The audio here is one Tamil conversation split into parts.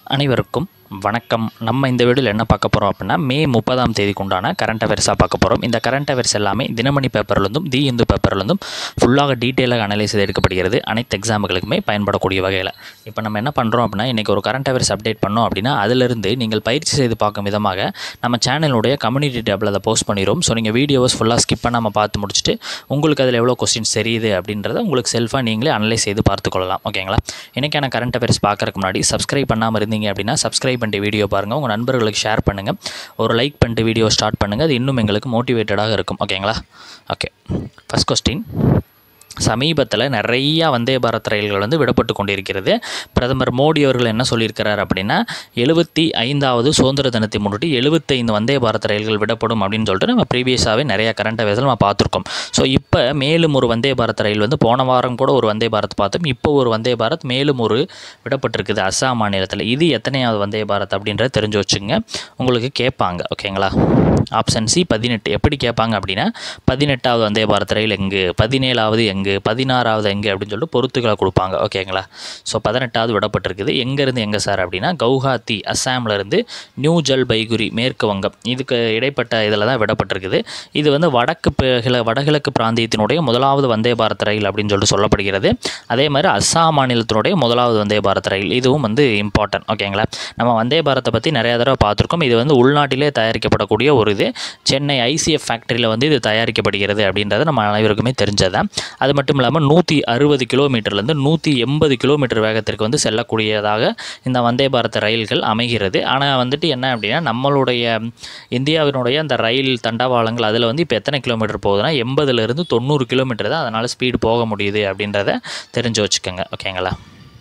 அனைவருக்கும் வணக்கம் நம்ம இந்த வீடியோவில் என்ன பார்க்க போகிறோம் அப்படின்னா மே முப்பதாம் தேதிக்கு உண்டான கரண்ட் அஃபேர்ஸாக பார்க்க போகிறோம் இந்த கரண்ட் அஃபேர்ஸ் எல்லாமே தினமணி பேப்பர்லேருந்தும் தி இந்து பேப்பர்லேருந்தும் ஃபுல்லாக டீட்டெயிலாக அனலைஸ் செய்து எடுக்கப்படுகிறது அனைத்து எக்ஸாமுகளுக்குமே பயன்படக்கூடிய வகையில் இப்போ நம்ம என்ன பண்ணுறோம் அப்படின்னா இன்றைக்கி ஒரு கரண்ட் அஃபேர்ஸ் அப்டேட் பண்ணோம் அப்படின்னா அதிலிருந்து நீங்கள் பயிற்சி செய்து பார்க்கும் விதமாக நம்ம சேனலுடைய கம்யூனிட்டி டேப்பில் அதை போஸ்ட் பண்ணிடுவோம் ஸோ நீங்கள் வீடியோஸ் ஃபுல்லாக ஸ்கிப் பண்ணாமல் பார்த்து முடிச்சுட்டு உங்களுக்கு அதில் எவ்வளோ கொஸ்டின்ஸ் தெரியுது அப்படின்றத உங்களுக்கு செல்ஃபாக நீங்களே அனலைஸ் செய்து பார்த்துக்கொள்ளலாம் ஓகேங்களா இன்றைக்கான கரண்ட் அஃபேர்ஸ் பார்க்கறதுக்கு முன்னாடி சப்ஸ்கிரைப் பண்ணாமல் இருந்தீங்க அப்படின்னா சப்ஸ்கிரைப் பண்ணிட்டு வீடியோ பாருங்கள் உங்கள் நண்பர்களுக்கு ஷேர் பண்ணுங்கள் ஒரு லைக் பண்ணிட்டு வீடியோ ஸ்டார்ட் பண்ணுங்கள் அது இன்னும் எங்களுக்கு மோட்டிவேட்டடாக இருக்கும் ஓகேங்களா ஓகே ஃபஸ்ட் கொஸ்டின் சமீபத்தில் நிறையா வந்தே பாரத் ரயில்கள் வந்து விடப்பட்டு கொண்டிருக்கிறது பிரதமர் மோடி அவர்கள் என்ன சொல்லியிருக்கிறார் அப்படின்னா எழுபத்தி ஐந்தாவது சுதந்திர தினத்தை முன்னிட்டு எழுபத்தைந்து வந்தே பாரத் ரயில்கள் விடப்படும் அப்படின்னு சொல்லிட்டு நம்ம ப்ரீவியஸாகவே நிறைய கரண்ட் அஃபேர்ஸில் நம்ம பார்த்துருக்கோம் ஸோ இப்போ மேலும் ஒரு வந்தே பாரத் ரயில் வந்து போன வாரம் கூட ஒரு வந்தே பாரத் பார்த்தோம் இப்போ ஒரு வந்தே பாரத் மேலும் ஒரு விடப்பட்டிருக்குது அஸ்ஸாம் மாநிலத்தில் இது எத்தனையாவது வந்தே பாரத் அப்படின்றத தெரிஞ்சு வச்சுங்க உங்களுக்கு கேட்பாங்க ஓகேங்களா ஆப்ஷன் சி பதினெட்டு எப்படி கேட்பாங்க அப்படின்னா பதினெட்டாவது வந்தே பாரத் ரயில் எங்கு பதினேழாவது எங்கு பதினாறாவது எங்கு அப்படின்னு சொல்லிட்டு பொறுத்துக்களை கொடுப்பாங்க ஓகேங்களா ஸோ பதினெட்டாவது விடப்பட்டிருக்குது எங்கேருந்து எங்கே சார் அப்படின்னா கவுஹாத்தி அஸ்ஸாமில் இருந்து நியூ ஜல்பைகுரி மேற்கு வங்கம் இதுக்கு இடைப்பட்ட இதில் தான் விடப்பட்டிருக்குது இது வந்து வடக்கு ப- கிழ- வடகிழக்கு பிராந்தியத்தினுடைய முதலாவது வந்தே பாரத் ரயில் அப்படின்னு சொல்லிட்டு சொல்லப்படுகிறது அதே மாதிரி அஸ்ஸாம் மாநிலத்தினுடைய முதலாவது வந்தே பாரத் ரயில் இதுவும் வந்து இம்பார்ட்டன்ட் ஓகேங்களா நம்ம வந்தே பாரத்தை பற்றி நிறைய தடவை பார்த்துருக்கோம் இது வந்து உள்நாட்டிலே தயாரிக்கப்படக்கூடிய ஒரு இது சென்னை ஐசிஎஃப் ஃபேக்டரியில் வந்து இது தயாரிக்கப்படுகிறது அப்படின்றது நம்ம அனைவருக்குமே தெரிஞ்சதான் அது மட்டும் இல்லாமல் நூற்றி அறுபது கிலோமீட்டர்லேருந்து நூற்றி எண்பது கிலோமீட்டர் வேகத்திற்கு வந்து செல்லக்கூடியதாக இந்த வந்தே பாரத் ரயில்கள் அமைகிறது ஆனால் வந்துட்டு என்ன அப்படின்னா நம்மளுடைய இந்தியாவினுடைய அந்த ரயில் தண்டவாளங்கள் அதில் வந்து இப்போ எத்தனை கிலோமீட்டர் போகுதுன்னா எண்பதுலேருந்து தொண்ணூறு கிலோமீட்டர் தான் அதனால் ஸ்பீடு போக முடியுது அப்படின்றத தெரிஞ்சு வச்சுக்கோங்க ஓகேங்களா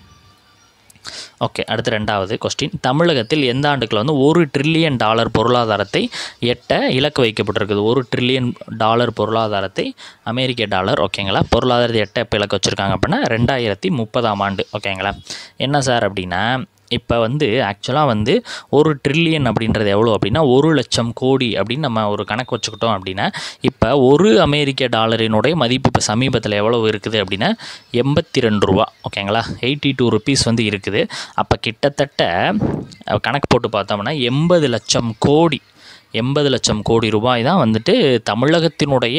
ஓகே அடுத்து ரெண்டாவது கொஸ்டின் தமிழகத்தில் எந்த ஆண்டுக்குள்ள வந்து ஒரு ட்ரில்லியன் டாலர் பொருளாதாரத்தை எட்ட இலக்கு வைக்கப்பட்டிருக்குது ஒரு ட்ரில்லியன் டாலர் பொருளாதாரத்தை அமெரிக்க டாலர் ஓகேங்களா பொருளாதாரத்தை எட்ட இப்போ இலக்கு வச்சுருக்காங்க அப்படின்னா ரெண்டாயிரத்தி முப்பதாம் ஆண்டு ஓகேங்களா என்ன சார் அப்படின்னா இப்போ வந்து ஆக்சுவலாக வந்து ஒரு ட்ரில்லியன் அப்படின்றது எவ்வளோ அப்படின்னா ஒரு லட்சம் கோடி அப்படின்னு நம்ம ஒரு கணக்கு வச்சுக்கிட்டோம் அப்படின்னா இப்போ ஒரு அமெரிக்க டாலரினுடைய மதிப்பு இப்போ சமீபத்தில் எவ்வளோ இருக்குது அப்படின்னா எண்பத்தி ரெண்டு ரூபா ஓகேங்களா எயிட்டி டூ ருபீஸ் வந்து இருக்குது அப்போ கிட்டத்தட்ட அஹ், கணக்கு போட்டு பார்த்தோம்னா எண்பது லட்சம் கோடி எண்பது லட்சம் கோடி ரூபாய் தான் வந்துட்டு தமிழகத்தினுடைய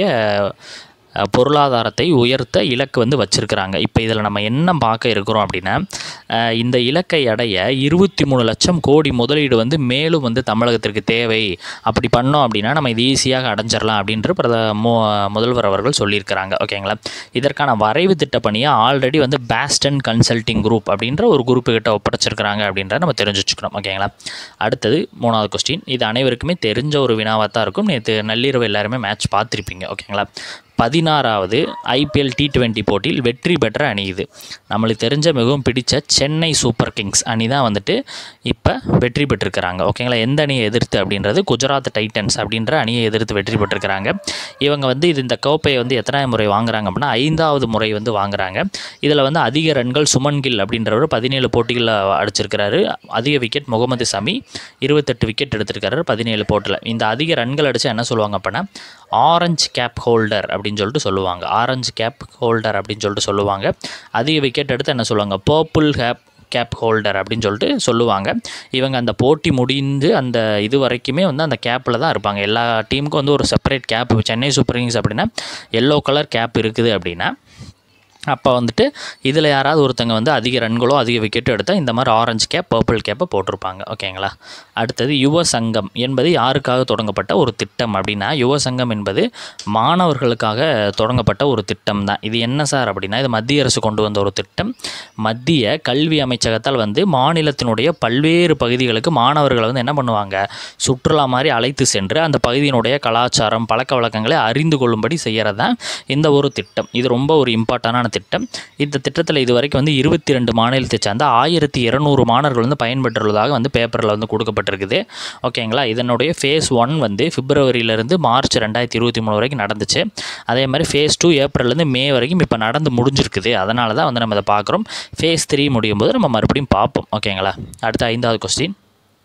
அஹ், பொருளாதாரத்தை உயர்த்த இலக்கு வந்து வச்சுருக்கிறாங்க இப்போ இதில் நம்ம என்ன பார்க்க இருக்கிறோம் அப்படின்னா அஹ், இந்த இலக்கை அடைய இருபத்தி மூணு லட்சம் கோடி முதலீடு வந்து மேலும் வந்து தமிழகத்திற்கு தேவை அப்படி பண்ணோம் அப்படின்னா நம்ம இது ஈஸியாக அடைஞ்சிடலாம் அப்படின்ற பிரத மு முதல்வர் அவர்கள் சொல்லியிருக்கிறாங்க ஓகேங்களா இதற்கான வரைவு திட்ட பணியை ஆல்ரெடி வந்து பேஸ்டன் கன்சல்டிங் குரூப் அப்படின்ற ஒரு குரூப்பு கிட்ட ஒப்படைச்சிருக்கிறாங்க அப்படின்றத நம்ம தெரிஞ்சு வச்சுக்கணும் ஓகேங்களா அடுத்தது மூணாவது கொஸ்டின் இது அனைவருக்குமே தெரிஞ்ச ஒரு வினாவாக தான் இருக்கும் நேற்று நள்ளிரவு எல்லாருமே மேட்ச் பார்த்துருப்பீங்க ஓகேங்களா பதினாறாவது ஐபிஎல் டி டுவெண்ட்டி போட்டியில் வெற்றி பெற்ற அணி இது நம்மளுக்கு தெரிஞ்ச மிகவும் பிடிச்ச சென்னை சூப்பர் கிங்ஸ் அணி தான் வந்துட்டு இப்போ வெற்றி பெற்றிருக்கிறாங்க ஓகேங்களா எந்த அணியை எதிர்த்து அப்படின்றது குஜராத் டைட்டன்ஸ் அப்படின்ற அணியை எதிர்த்து வெற்றி பெற்றிருக்கிறாங்க இவங்க வந்து இது இந்த கோப்பையை வந்து எத்தனாவது முறை வாங்குறாங்க அப்படின்னா ஐந்தாவது முறை வந்து வாங்குறாங்க இதில் வந்து அதிக ரன்கள் சுமன் கில் அப்படின்றவர் பதினேழு போட்டிகளில் அடிச்சிருக்கிறாரு அதிக விக்கெட் முகமது சமி இருபத்தெட்டு விக்கெட் எடுத்திருக்காரு பதினேழு போட்டியில் இந்த அதிக ரன்கள் அடித்து என்ன சொல்லுவாங்க அப்படின்னா ஆரஞ்சு கேப் ஹோல்டர் அப்படின்னு சொல்லிட்டு சொல்லுவாங்க ஆரஞ்சு கேப் ஹோல்டர் அப்படின்னு சொல்லிட்டு சொல்லுவாங்க அதிக விக்கெட் எடுத்து என்ன சொல்லுவாங்க பர்பிள் கேப் கேப் ஹோல்டர் அப்படின்னு சொல்லிட்டு சொல்லுவாங்க இவங்க அந்த போட்டி முடிந்து அந்த இது வரைக்குமே வந்து அந்த கேப்பில் தான் இருப்பாங்க எல்லா டீமுக்கும் வந்து ஒரு separate cap Chennai Super Kings அப்படின்னா எல்லோ கலர் கேப் இருக்குது அப்படின்னா அப்போ வந்துட்டு இதில் யாராவது ஒருத்தங்க வந்து அதிக ரன்களோ அதிக விக்கெட்டோ எடுத்தால் இந்த மாதிரி ஆரஞ்சு கேப் பர்பிள் கேப்பை போட்டிருப்பாங்க ஓகேங்களா அடுத்தது யுவ சங்கம் என்பது யாருக்காக தொடங்கப்பட்ட ஒரு திட்டம் அப்படின்னா யுவ சங்கம் என்பது மாணவர்களுக்காக தொடங்கப்பட்ட ஒரு திட்டம் தான் இது என்ன சார் அப்படின்னா இது மத்திய அரசு கொண்டு வந்த ஒரு திட்டம் மத்திய கல்வி அமைச்சகத்தால் வந்து மாநிலத்தினுடைய பல்வேறு பகுதிகளுக்கு மாணவர்களை வந்து என்ன பண்ணுவாங்க சுற்றுலா மாதிரி அழைத்து சென்று அந்த பகுதியினுடைய கலாச்சாரம் பழக்க வழக்கங்களை அறிந்து கொள்ளும்படி செய்கிறது தான் இந்த ஒரு திட்டம் இது ரொம்ப ஒரு இம்பார்ட்டண்டான திட்டம் இந்த திட்டத்தில் இது வரைக்கும் வந்து இருபத்தி ரெண்டு மாநிலத்தை சார்ந்த ஆயிரத்தி இரநூறு மாணவர்கள் வந்து பயன்பெற்றுள்ளதாக வந்து பேப்பரில் வந்து கொடுக்கப்பட்டிருக்குது ஓகேங்களா இதனுடைய ஃபேஸ் ஒன் வந்து பிப்ரவரியிலேருந்து மார்ச் ரெண்டாயிரத்தி இருபத்தி மூணு வரைக்கும் நடந்துச்சு அதே மாதிரி ஃபேஸ் டூ ஏப்ரல்லேருந்து மே வரைக்கும் இப்போ நடந்து முடிஞ்சிருக்குது அதனால தான் வந்து நம்ம இதை பார்க்குறோம் ஃபேஸ் த்ரீ முடியும் போது நம்ம மறுபடியும் பார்ப்போம் ஓகேங்களா அடுத்த ஐந்தாவது கொஸ்டின்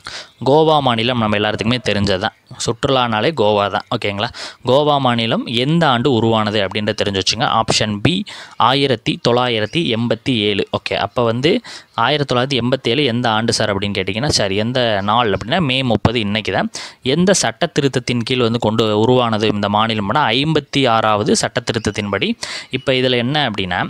கோவா மாநிலம் நம்ம எல்லாத்துக்குமே தெரிஞ்சது தான் சுற்றுலானாலே கோவா தான் ஓகேங்களா கோவா மாநிலம் எந்த ஆண்டு உருவானது அப்படின்றத தெரிஞ்சு வச்சுங்க ஆப்ஷன் பி ஆயிரத்தி தொள்ளாயிரத்தி எண்பத்தி ஏழு ஓகே அப்போ வந்து ஆயிரத்தி தொள்ளாயிரத்தி எண்பத்தேழு எந்த ஆண்டு சார் அப்படின்னு கேட்டிங்கன்னா சரி எந்த நாள் அப்படின்னா மே முப்பது இன்னைக்கு தான் எந்த சட்ட திருத்தத்தின் கீழ் வந்து கொண்டு உருவானது இந்த மாநிலம்னா ஐம்பத்தி ஆறாவது சட்ட திருத்தத்தின்படி இப்போ இதில் என்ன அப்படின்னா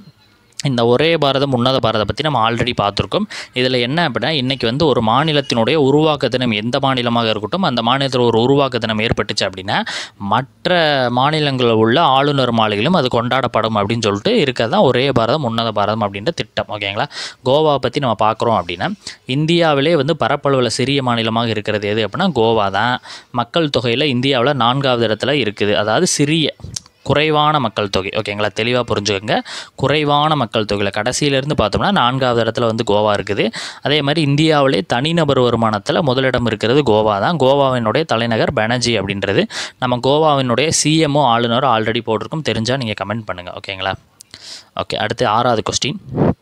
இந்த ஒரே பாரதம் உன்னத பாரதம் பற்றி நம்ம ஆல்ரெடி பார்த்துருக்கோம் இதில் என்ன அப்படின்னா இன்றைக்கி வந்து ஒரு மாநிலத்தினுடைய உருவாக்க தினம் எந்த மாநிலமாக இருக்கட்டும் அந்த மாநிலத்தில் ஒரு உருவாக்க தினம் ஏற்பட்டுச்சு அப்படின்னா மற்ற மாநிலங்களில் உள்ள ஆளுநர் மாளிகையிலும் அது கொண்டாடப்படும் அப்படின்னு சொல்லிட்டு இருக்கிறது தான் ஒரே பாரதம் உன்னத பாரதம் அப்படின்ற திட்டம் ஓகேங்களா கோவாவை பற்றி நம்ம பார்க்குறோம் அப்படின்னா இந்தியாவிலே வந்து பரப்பளவில் சிறிய மாநிலமாக இருக்கிறது எது அப்படின்னா கோவா தான் மக்கள் தொகையில் இந்தியாவில் நான்காவது இடத்துல இருக்குது அதாவது சிறிய குறைவான மக்கள் தொகை ஓகேங்களா தெளிவாக புரிஞ்சுக்கோங்க குறைவான மக்கள் தொகையில் கடைசியிலேருந்து பார்த்தோம்னா நான்காவது இடத்துல வந்து கோவா இருக்குது அதே மாதிரி இந்தியாவிலே தனிநபர் வருமானத்தில் முதலிடம் இருக்கிறது கோவா தான் கோவாவினுடைய தலைநகர் பெனஜி அப்படின்றது நம்ம கோவாவினுடைய சிஎம்ஓ ஆளுநர் ஆல்ரெடி போட்டிருக்கோம் தெரிஞ்சால் நீங்கள் கமெண்ட் பண்ணுங்கள் ஓகேங்களா ஓகே அடுத்து ஆறாவது கொஸ்டின்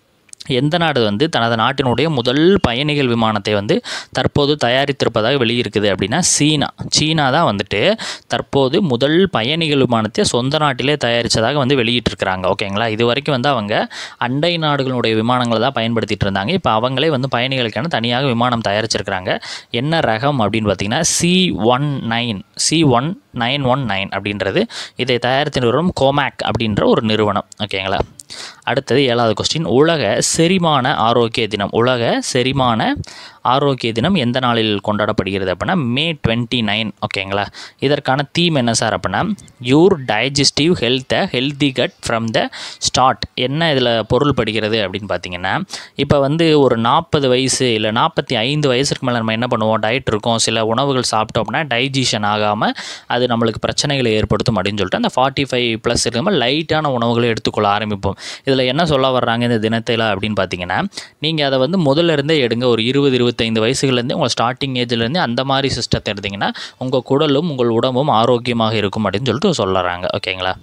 எந்த நாடு வந்து தனது நாட்டினுடைய முதல் பயணிகள் விமானத்தை வந்து தற்போது தயாரித்திருப்பதாக வெளியிருக்குது அப்படின்னா சீனா சீனா தான் வந்துட்டு தற்போது முதல் பயணிகள் விமானத்தை சொந்த நாட்டிலே தயாரித்ததாக வந்து வெளியிட்டிருக்கிறாங்க ஓகேங்களா இது வரைக்கும் வந்து அவங்க அண்டை நாடுகளுடைய விமானங்களை தான் பயன்படுத்திட்டு இருந்தாங்க இப்போ அவங்களே வந்து பயணிகளுக்கான தனியாக விமானம் தயாரிச்சிருக்கிறாங்க என்ன ரகம் அப்படின்னு பார்த்தீங்கன்னா C one nine C one nine one nine அப்படின்றது இதை தயாரித்து நிறுவனம் கோமேக் அப்படின்ற ஒரு நிறுவனம் ஓகேங்களா அடுத்தது ஏழாவது கொஸ்டின் உலக செரிமான ஆரோக்கிய தினம் உலக செரிமான ஆரோக்கிய தினம் எந்த நாளில் கொண்டாடப்படுகிறது அப்படின்னா மே டுவெண்ட்டி நைன் ஓகேங்களா இதற்கான தீம் என்ன சார் அப்படின்னா யூர் டைஜஸ்டிவ் ஹெல்த்தை healthy gut from the start என்ன இதில் பொருள் படுகிறது அப்படின்னு பார்த்தீங்கன்னா இப்போ வந்து ஒரு நாற்பது வயசு இல்லை நாற்பத்தி ஐந்து வயசுக்கு மேலே நம்ம என்ன பண்ணுவோம் டயட் இருக்கும் சில உணவுகள் சாப்பிட்டோம் அப்படின்னா டைஜஷன் ஆகாமல் அது நம்மளுக்கு பிரச்சனைகளை ஏற்படுத்தும் அப்படின்னு சொல்லிட்டு அந்த ஃபார்ட்டி ஃபைவ் ப்ளஸ் இருக்காமல் லைட்டான உணவுகளை எடுத்துக்கொள்ள ஆரம்பிப்போம் இதில் என்ன சொல்ல வர்றாங்க இந்த தினத்தில் அப்படின்னு பார்த்தீங்கன்னா நீங்கள் அதை வந்து முதல்ல இருந்தே எடுங்க ஒரு இருபது இருபத்தைந்து வயசுலேருந்தே உங்கள் ஸ்டார்டிங் ஏஜ்லேருந்து அந்த மாதிரி சிஸ்டத்தை எடுத்திங்கன்னா உங்கள் குடலும் உங்கள் உடம்பும் ஆரோக்கியமாக இருக்கும் அப்படின்னு சொல்லிட்டு சொல்லுறாங்க ஓகேங்களா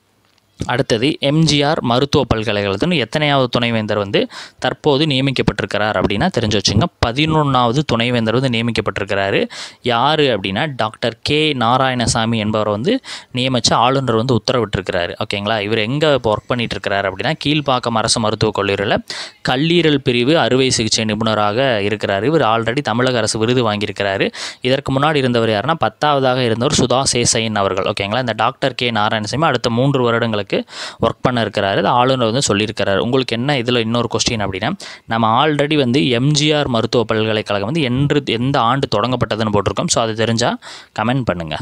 அடுத்தது எம்ஜிஆர் மருத்துவ பல்கலைக்கழகத்தின் எத்தனையாவது துணைவேந்தர் வந்து தற்போது நியமிக்கப்பட்டிருக்கிறார் அப்படின்னா தெரிஞ்சு வச்சுங்க பதினொன்றாவது துணைவேந்தர் வந்து நியமிக்கப்பட்டிருக்கிறாரு யார் அப்படின்னா டாக்டர் கே நாராயணசாமி என்பவர் வந்து நியமித்து ஆளுநர் வந்து உத்தரவிட்டிருக்கிறாரு ஓகேங்களா இவர் எங்கே இப்போ ஒர்க் பண்ணிட்டு இருக்கிறார் அப்படின்னா கீழ்ப்பாக்கம் அரசு மருத்துவக் கல்லூரியில் கல்லீரல் பிரிவு அறுவை சிகிச்சை நிபுணராக இருக்கிறார் இவர் ஆல்ரெடி தமிழக அரசு விருது வாங்கியிருக்கிறாரு இதற்கு முன்னாடி இருந்தவர் யாருன்னா பத்தாவதாக இருந்தவர் சுதா சேசைன் அவர்கள் ஓகேங்களா இந்த டாக்டர் கே நாராயணசாமி அடுத்த மூன்று வருடங்களுக்கு ஒர்க் பண்ண இருக்கிறாரு அது ஆளுநர் வந்து சொல்லியிருக்கிறாரு உங்களுக்கு என்ன இதில் இன்னொரு கொஸ்டின் அப்படின்னா நம்ம ஆல்ரெடி வந்து எம்ஜிஆர் மருத்துவ பல்கலைக்கழகம் வந்து என்று எந்த ஆண்டு தொடங்கப்பட்டதுன்னு போட்டிருக்கோம் ஸோ அது தெரிஞ்சால் கமெண்ட் பண்ணுங்கள்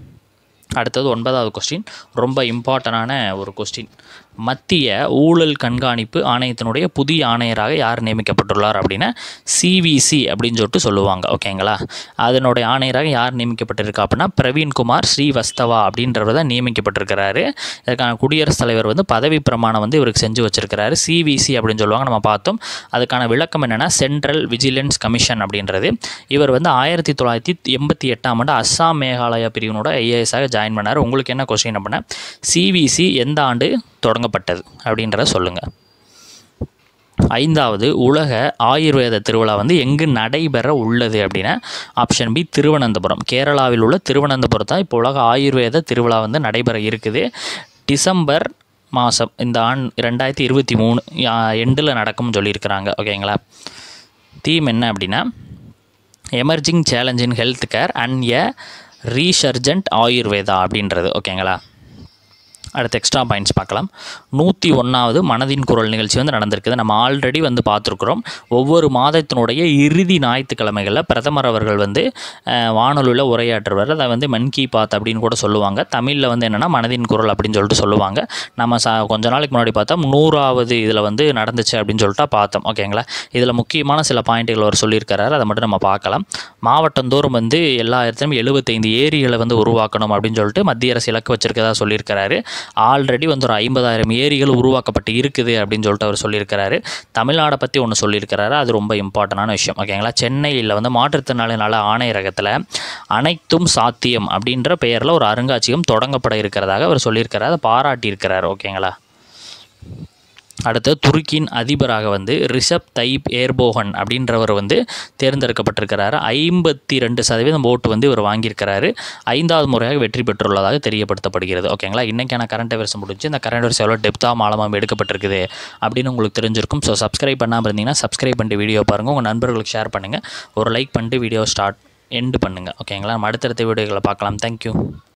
அடுத்தது ஒன்பதாவது கொஸ்டின் ரொம்ப இம்பார்ட்டண்டான ஒரு கொஸ்டின் மத்திய ஊழல் கண்காணிப்பு ஆணையத்தினுடைய புதிய ஆணையராக யார் நியமிக்கப்பட்டுள்ளார் அப்படின்னா சிவிசி அப்படின்னு சொல்லிட்டு சொல்லுவாங்க ஓகேங்களா அதனுடைய ஆணையராக யார் நியமிக்கப்பட்டிருக்கா அப்படின்னா பிரவீன்குமார் ஸ்ரீவஸ்தவா அப்படின்றவர் தான் நியமிக்கப்பட்டிருக்கிறாரு இதற்கான குடியரசுத் தலைவர் வந்து பதவி பிரமாணம் வந்து இவருக்கு செஞ்சு வச்சிருக்கிறாரு சிவிசி அப்படின்னு சொல்லுவாங்க நம்ம பார்த்தோம் அதுக்கான விளக்கம் என்னென்னா சென்ட்ரல் விஜிலன்ஸ் கமிஷன் அப்படின்றது இவர் வந்து ஆயிரத்தி தொள்ளாயிரத்தி எண்பத்தி எட்டாம் ஆண்டு அஸ்ஸாம் மேகாலயா பிரிவினோட ஐஏஎஸாக ஜாயின் பண்ணார் உங்களுக்கு என்ன கொஸ்டின் அப்படின்னா சிவிசி எந்த ஆண்டு தொடங்கப்பட்டது அப்படின்றத சொல்லுங்கள் ஐந்தாவது உலக ஆயுர்வேத திருவிழா வந்து எங்கு நடைபெற உள்ளது அப்படின்னா ஆப்ஷன் பி திருவனந்தபுரம் கேரளாவில் உள்ள திருவனந்தபுரம் தான் இப்போ உலக ஆயுர்வேத திருவிழா வந்து நடைபெற இருக்குது டிசம்பர் மாதம் இந்த ஆண்டு ரெண்டாயிரத்தி இருபத்தி மூணு எண்டில் நடக்கும்னு சொல்லியிருக்கிறாங்க ஓகேங்களா தீம் என்ன அப்படின்னா emerging challenge in health care and a resurgent Ayurveda அப்படின்றது ஓகேங்களா அடுத்து எக்ஸ்ட்ரா பாயிண்ட்ஸ் பார்க்கலாம் நூற்றி ஒன்றாவது மனதின் குரல் நிகழ்ச்சி வந்து நடந்திருக்குது நம்ம ஆல்ரெடி வந்து பார்த்துருக்குறோம் ஒவ்வொரு மாதத்தினுடைய இறுதி ஞாயிற்றுக்கிழமைகளில் பிரதமர் அவர்கள் வந்து அஹ், வானொலியில் உரையாற்றுவார் அதை வந்து மன் கி பாத் அப்படின்னு கூட சொல்லுவாங்க தமிழில் வந்து என்னென்னா மனதின் குரல் அப்படின்னு சொல்லிட்டு சொல்லுவாங்க நம்ம ச கொஞ்ச நாளைக்கு முன்னாடி பார்த்தோம் நூறாவது இதில் வந்து நடந்துச்சு அப்படின்னு சொல்லிட்டு பார்த்தோம் ஓகேங்களா இதில் முக்கியமான சில பாயிண்ட்டுகள் அவர் சொல்லியிருக்கிறாரு அதை மட்டும் நம்ம பார்க்கலாம் மாவட்டந்தோறும் வந்து எல்லா இடத்துலையும் எழுபத்தைந்து ஏரிகளை வந்து உருவாக்கணும் அப்படின்னு சொல்லிட்டு மத்திய அரசு இலக்கு வச்சிருக்கதா சொல்லியிருக்கிறாரு ஆல்ரெடி வந்து ஒரு ஐம்பதாயிரம் ஏரிகள் உருவாக்கப்பட்டு இருக்குது அப்படின்னு சொல்லிட்டு அவர் சொல்லியிருக்கிறாரு தமிழ்நாடை பற்றி ஒன்று சொல்லியிருக்கிறாரு அது ரொம்ப இம்பார்ட்டண்டான விஷயம் ஓகேங்களா சென்னையில் வந்து மாற்றுத்திறனாளி நல ஆணையரகத்தில் அனைத்தும் சாத்தியம் அப்படின்ற பெயரில் ஒரு அருங்காட்சியகம் தொடங்கப்பட இருக்கிறதாக அவர் சொல்லியிருக்கிறார் அதை பாராட்டியிருக்கிறார் ஓகேங்களா அடுத்து துருக்கியின் அதிபராக வந்து ரிஷப் தைப் ஏர்போகன் அப்படின்றவர் வந்து தேர்ந்தெடுக்கப்பட்டிருக்கிறாரு ஐம்பத்தி ரெண்டு சதவீதம் ஓட்டு வந்து இவர் வாங்கியிருக்கிறாரு ஐந்தாவது முறையாக வெற்றி பெற்றுள்ளதாக தெரியப்படுத்தப்படுகிறது ஓகேங்களா இன்றைக்கான கரண்ட் அஃபேர்ஸ் முடிஞ்சு இந்த கரண்ட் அஃபேர்ஸ் எவ்வளோ டெப்த்தாக ஆழமாக எடுக்கப்பட்டிருக்குது அப்படின்னு உங்களுக்கு தெரிஞ்சிருக்கும் ஸோ சப்ஸ்கிரைப் பண்ணாமல் இருந்தீங்கன்னா சப்ஸ்கிரைப் பண்ணிட்டு வீடியோ பாருங்கள் உங்கள் நண்பர்களுக்கு ஷேர் பண்ணுங்கள் ஒரு லைக் பண்ணிட்டு வீடியோ ஸ்டார்ட் எண்டு பண்ணுங்கள் ஓகேங்களா நம்ம அடுத்தடுத்த வீடியோக்களை பார்க்கலாம் தேங்க்யூ